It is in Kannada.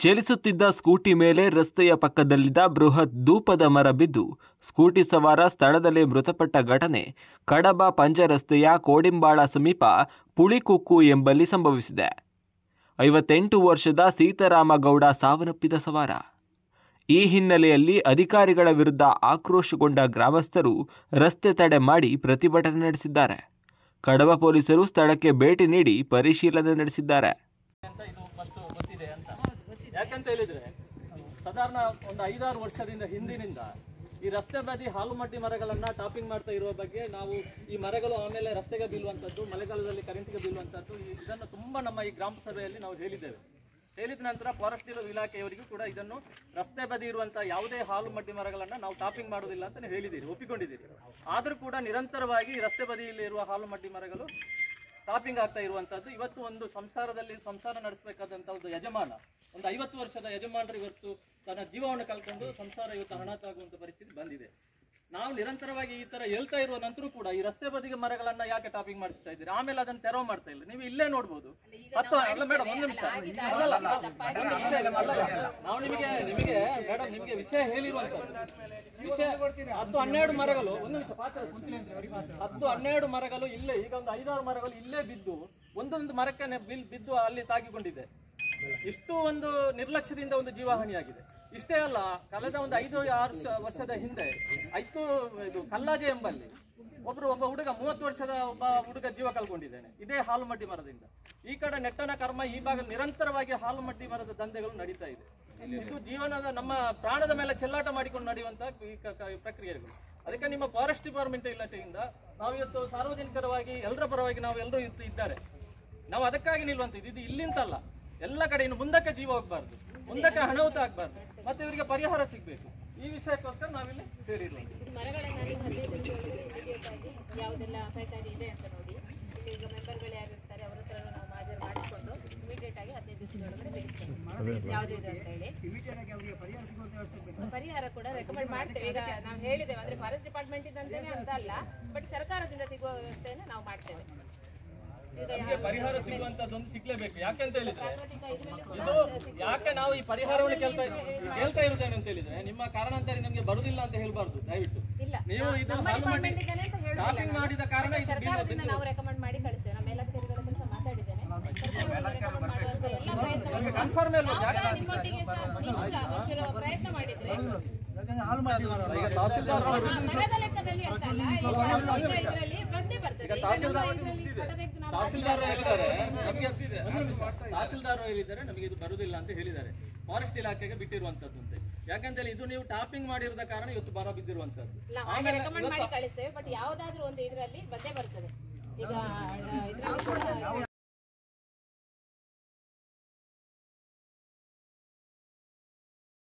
ಚಲಿಸುತ್ತಿದ್ದ ಸ್ಕೂಟಿ ಮೇಲೆ ರಸ್ತೆಯ ಪಕ್ಕದಲ್ಲಿದ್ದ ಬೃಹತ್ ಧೂಪದ ಮರ ಬಿದ್ದು ಸ್ಕೂಟಿ ಸವಾರ ಸ್ಥಳದಲ್ಲೇ ಮೃತಪಟ್ಟ ಘಟನೆ ಕಡಬ ಪಂಜ ರಸ್ತೆಯ ಕೋಡಿಂಬಾಳ ಸಮೀಪ ಪುಳಿಕುಕ್ಕು ಎಂಬಲ್ಲಿ ಸಂಭವಿಸಿದೆ ಐವತ್ತೆಂಟು ವರ್ಷದ ಸೀತಾರಾಮಗೌಡ ಸಾವನ್ನಪ್ಪಿದ ಸವಾರ ಈ ಹಿನ್ನೆಲೆಯಲ್ಲಿ ಅಧಿಕಾರಿಗಳ ವಿರುದ್ಧ ಆಕ್ರೋಶಗೊಂಡ ಗ್ರಾಮಸ್ಥರು ರಸ್ತೆ ತಡೆ ಮಾಡಿ ಪ್ರತಿಭಟನೆ ನಡೆಸಿದ್ದಾರೆ ಕಡಬ ಪೊಲೀಸರು ಸ್ಥಳಕ್ಕೆ ಭೇಟಿ ನೀಡಿ ಪರಿಶೀಲನೆ ನಡೆಸಿದ್ದಾರೆ ಅಂತ ಇದು ಫಸ್ಟ್ ಗೊತ್ತಿದೆ ಅಂತ ಯಾಕಂತ ಹೇಳಿದ್ರೆ ಸಾಧಾರಣ ಒಂದು ಐದಾರು ವರ್ಷದಿಂದ ಹಿಂದಿನಿಂದ ಈ ರಸ್ತೆ ಬದಿ ಹಾಲು ಮಟ್ಟಿ ಮರಗಳನ್ನ ಟಾಪಿಂಗ್ ಮಾಡ್ತಾ ಇರುವ ಬಗ್ಗೆ ನಾವು ಈ ಮರಗಳು ಆಮೇಲೆ ರಸ್ತೆಗೆ ಬೀಳುವಂಥದ್ದು ಮಳೆಗಾಲದಲ್ಲಿ ಕರೆಂಟ್ಗೆ ಬೀಳುವಂಥದ್ದು ಈ- ಇದನ್ನು ತುಂಬಾ ನಮ್ಮ ಈ ಗ್ರಾಮ ಸಭೆಯಲ್ಲಿ ನಾವು ಹೇಳಿದ್ದೇವೆ ಹೇಳಿದ ನಂತರ ಫಾರೆಸ್ಟ್ ಇಲಾಖೆಯವರಿಗೂ ಕೂಡ ಇದನ್ನು ರಸ್ತೆ ಬದಿ ಇರುವಂತಹ ಯಾವುದೇ ಹಾಲು ಮಡ್ಡಿ ಮರಗಳನ್ನ ನಾವು ಟಾಪಿಂಗ್ ಮಾಡೋದಿಲ್ಲ ಅಂತ ನೀವು ಹೇಳಿದ್ದೀರಿ ಒಪ್ಪಿಕೊಂಡಿದ್ದೀರಿ ಆದರೂ ಕೂಡ ನಿರಂತರವಾಗಿ ಈ ರಸ್ತೆ ಬದಿಯಲ್ಲಿ ಇರುವ ಹಾಲು ಮಡ್ಡಿ ಮರಗಳು ಟಾಪಿಂಗ್ ಆಗ್ತಾ ಇರುವಂತದ್ದು ಇವತ್ತು ಒಂದು ಸಂಸಾರದಲ್ಲಿ ಸಂಸಾರ ನಡೆಸಬೇಕಾದಂತ ಒಂದು ಯಜಮಾನ ಒಂದು ಐವತ್ತು ವರ್ಷದ ಯಜಮಾನರು ಇವತ್ತು ತನ್ನ ಜೀವವನ್ನು ಕಳ್ಕೊಂಡು ಸಂಸಾರ ಇವತ್ತು ಹಣತಾಗುವಂತ ಪರಿಸ್ಥಿತಿ ಬಂದಿದೆ ನಾವು ನಿರಂತರವಾಗಿ ಈ ತರ ಹೇಳ್ತಾ ಇರುವ ನಂತರ ಕೂಡ ಈ ರಸ್ತೆ ಬದಿಗೆ ಮರಗಳನ್ನ ಯಾಕೆ ಟಾಪಿಂಗ್ ಮಾಡಿಸ್ತಾ ಇದ್ದೀರಿ ಆಮೇಲೆ ಅದನ್ನ ತೆರವು ಮಾಡ್ತಾ ಇಲ್ಲ ನೀವು ಇಲ್ಲೇ ನೋಡ್ಬೋದು ಹತ್ತು ಅಲ್ಲ ಮೇಡಮ್ ಒಂದು ನಿಮಿಷ ಅಲ್ಲಲ್ಲ, ಒಂದು ವಿಷಯ ಇಲ್ಲ, ಅಲ್ಲಲ್ಲ. ನಾವು ನಿಮಗೆ ನಿಮಗೆ ಮೇಡಮ್ ನಿಮಗೆ ವಿಷಯ ಹೇಳಿರುವಂತದ್ದು ವಿಷಯ ಹತ್ತು ಹನ್ನೆರಡು ಮರಗಳು ಒಂದು ನಿಮಿಷ ಪಾತ್ರ ಕುಂತಿಲ್ಲ ಅಂತ ಅವ್ರಿಗೆ ಮಾತ್ರ. ಹತ್ತು ಹನ್ನೆರಡು ಮರಗಳು ಇಲ್ಲೇ ಈಗ ಒಂದು ಐದಾರು ಮರಗಳು ಇಲ್ಲೇ ಬಿದ್ದು ಒಂದೊಂದು ಮರಕ್ಕೆ ನೆ- ಬಿಲ್ ಬಿದ್ದು ಅಲ್ಲಿ ತಾಗಿಕೊಂಡಿದೆ ಇಷ್ಟು ಒಂದು ನಿರ್ಲಕ್ಷ್ಯದಿಂದ ಒಂದು ಜೀವಹಾನಿಯಾಗಿದೆ ಇಷ್ಟೇ ಅಲ್ಲ ಕಳೆದ ಒಂದು ಐದು ಆರು ಶ- ವರ್ಷದ ಹಿಂದೆ ಐತು ಇದು ಕಲ್ಲಾಜೆ ಎಂಬಲ್ಲಿ ಒಬ್ರು ಒಬ್ಬ ಹುಡುಗ ಮೂವತ್ತು ವರ್ಷದ ಒಬ್ಬ ಹುಡುಗ ಜೀವ ಕಳ್ಕೊಂಡಿದ್ದೇನೆ ಇದೇ ಹಾಲು ಮಡ್ಡಿ ಮರದಿಂದ ಈ ಕಡೆ ನೆಟ್ಟನ ಕರ್ಮ ಈ ಭಾಗ ನಿರಂತರವಾಗಿ ಹಾಲು ಮಡ್ಡಿ ಮರದ ದಂಧೆಗಳು ನಡೀತಾ ಇದೆ ಇದು ಜೀವನದ ನಮ್ಮ ಪ್ರಾಣದ ಮೇಲೆ ಚೆಲ್ಲಾಟ ಮಾಡಿಕೊಂಡು ನಡೆಯುವಂತಹ ಈ ಕ- ಕ- ಪ್ರಕ್ರಿಯೆಗಳು ಅದಕ್ಕೆ ನಿಮ್ಮ ಫಾರೆಸ್ಟ್ ಡಿಪಾರ್ಟ್ಮೆಂಟ್ ಇಲಾಖೆಯಿಂದ ನಾವು ಇವತ್ತು ಸಾರ್ವಜನಿಕರವಾಗಿ ಎಲ್ಲರ ಪರವಾಗಿ ನಾವು ಎಲ್ಲರೂ ಇವತ್ತು ಇದ್ದಾರೆ ನಾವು ಅದಕ್ಕಾಗಿ ನಿಲ್ಲುವಂಥದ್ದು ಇದು ಇಲ್ಲಿಂತಲ್ಲ ಎಲ್ಲ ಕಡೆ ಇನ್ನು ಮುಂದಕ್ಕೆ ಜೀವ ಹೋಗ್ಬಾರ್ದು ಮುಂದಕ್ಕೆ ಅನಾಹುತ ಆಗ್ಬಾರ್ದು ಮತ್ತೆ ಇವರಿಗೆ ಪರಿಹಾರ ಸಿಗ್ಬೇಕು ಈ ವಿಷಯಕ್ಕೋಸ್ಕರ ನಾವಿಲ್ಲಿ ಸೇರಿರುವಂಥದ್ದು ಮರಗಳನ್ನ ನೀವು ಹದಿನೈದು ದಿನದೊಳಗೆ immediate ಆಗಿ ಯಾವುದೆಲ್ಲ ಅಪಾಯಕಾರಿ ಇದೆ ಅಂತ ನೋಡಿ ಇಲ್ಲಿ ಈಗ ಮೆಂಬರ್ಗಳು ಯಾರು ಇರ್ತಾರೆ ಅವ್ರ ಹತ್ರ ನಾವು ಹಾಜರು ಮಾಡಿಕೊಂಡು ಇಮಿಡಿಯೇಟ್ ಆಗಿ ಹದಿನೈದು ದಿವಸದೊಳಗಡೆ ತೆಗೆಸ್ಬೇಕು ಯಾವ್ದು ಇದೆ ಅಂತ ಹೇಳಿ ಪರಿಹಾರ ಕೂಡ ರೆಕಮೆಂಡ್ ಮಾಡ್ತೇವೆ ಈಗ ನಾವು ಹೇಳಿದ್ದೇವೆ ಅಂದ್ರೆ ಫಾರೆಸ್ಟ್ ಡಿಪಾರ್ಟ್ಮೆಂಟ್ ಇಂದಂತಾನೆ ಅಂತ ಅಲ್ಲ ಬಟ್ ಸರ್ಕಾರದಿಂದ ಸಿಗುವ ವ್ಯವಸ್ಥೆಯನ್ನು ನಾವು ಮಾಡ್ತೇವೆ ಈಗ ನಮಗೆ ಪರಿಹಾರ ಸಿಗುವಂತದ್ದೊಂದು ಸಿಗ್ಲೇಬೇಕು ಯಾಕಂತ ಹೇಳಿದ್ರೆ ಪ್ರಾಕೃತಿಕ ಇದರಲ್ಲಿ ಕೂಡ ಇದು ಯಾಕೆ ನಾವು ಈ ಪರಿಹಾರವನ್ನು ಕೇಳ್ತಾ ಕೇಳ್ತಾ ಇರುತ್ತೇನೆ ಅಂತ ಹೇಳಿದ್ರೆ ನಿಮ್ಮ ಕಾರಣಾಂತರ ನಮಗೆ ಬರುದಿಲ್ಲ ಅಂತ ಹೇಳ್ಬಾರ್ದು ದಯವಿಟ್ಟು ಇಲ್ಲ ನೀವು ಇದು ನಮ್ಮ ಹಾಲು ಮಾಡಿ ಡಿಪಾರ್ಟ್ಮೆಂಟ್ ಇದ್ದಾನೆ ಅಂತ ಹೇಳುದಿಲ್ಲ ಟಾಪಿಂಗ್ ಮಾಡಿದ ಕಾರಣ ಇದು ಸರ್ಕಾರದಿಂದ ನಾವು ರೆಕಮೆಂಡ್ ಮಾಡಿ ಕಳಿಸ್ತೇವೆ ನಮ್ಮ ಮೇಲಾಧಿಕಾರಿಗಳ ಹತ್ರ ಸಹ ಮಾತಾಡಿದ್ದೇನೆ ಸರ್ಕಾರದಿಂದ recommend ಮಾಡುವಂತ ಎಲ್ಲ ಪ್ರಯತ್ನವನ್ನು ಕನ್ಫರ್ಮ್ ನಾವು ಸಹ ನಿಮ್ಮೊಟ್ಟಿಗೆ ಸಹ ನೀವು ಸಹ ಒಂಚೂರು ಪ್ರಯತ್ನ ಮಾಡಿದ್ರೆ ಈಗ ತಹಸೀಲ್ದಾರ್ ಅವರು ಆ ಮರದ ಲೆಕ್ಕದಲ್ಲಿ ಅಂತ ಅಲ್ಲ ಈಗ ಈಗ ಇದರಲ್ಲಿ ಬಂದೇ ಬರ್ತದೆ ಈಗ ನಮ್ಮ ಇದರಲ್ಲಿ ಫೋಟೋ ತೆಗೆದು ನಾವು ತಹಸೀಲ್ದಾರ್ ಹೇಳಿದ್ದಾರೆ ನಮಗೆ ತಹಸೀಲ್ದಾರ್ ಹೇಳಿದ್ದಾರೆ ನಮಗೆ ಇದು ಬರುದಿಲ್ಲ ಅಂತ ಹೇಳಿದ್ದಾರೆ ಫಾರೆಸ್ಟ್ ಇಲಾಖೆಗೆ ಬಿಟ್ಟಿರುವಂತದ್ದು ಅಂತ ಯಾಕಂತ ಹೇಳಿ ಇದು ನೀವು ಟಾಪಿಂಗ್ ಮಾಡಿರದ ಕಾರಣ ಇವತ್ತು ಬರ ಬಿದ್ದಿರುವಂತದ್ದು ನಾವು ಹಾಗೆ ರೆಕಮೆಂಡ್ ಮಾಡಿ ಕಳಿಸ್ತೇವೆ ಬಟ್ ಯಾವುದಾದ್ರೂ ಒಂದು ಇದರಲ್ಲಿ ಬಂದೇ ಬರ್ತದೆ ಈಗ ಇದರಲ್ಲಿ ಕೂಡ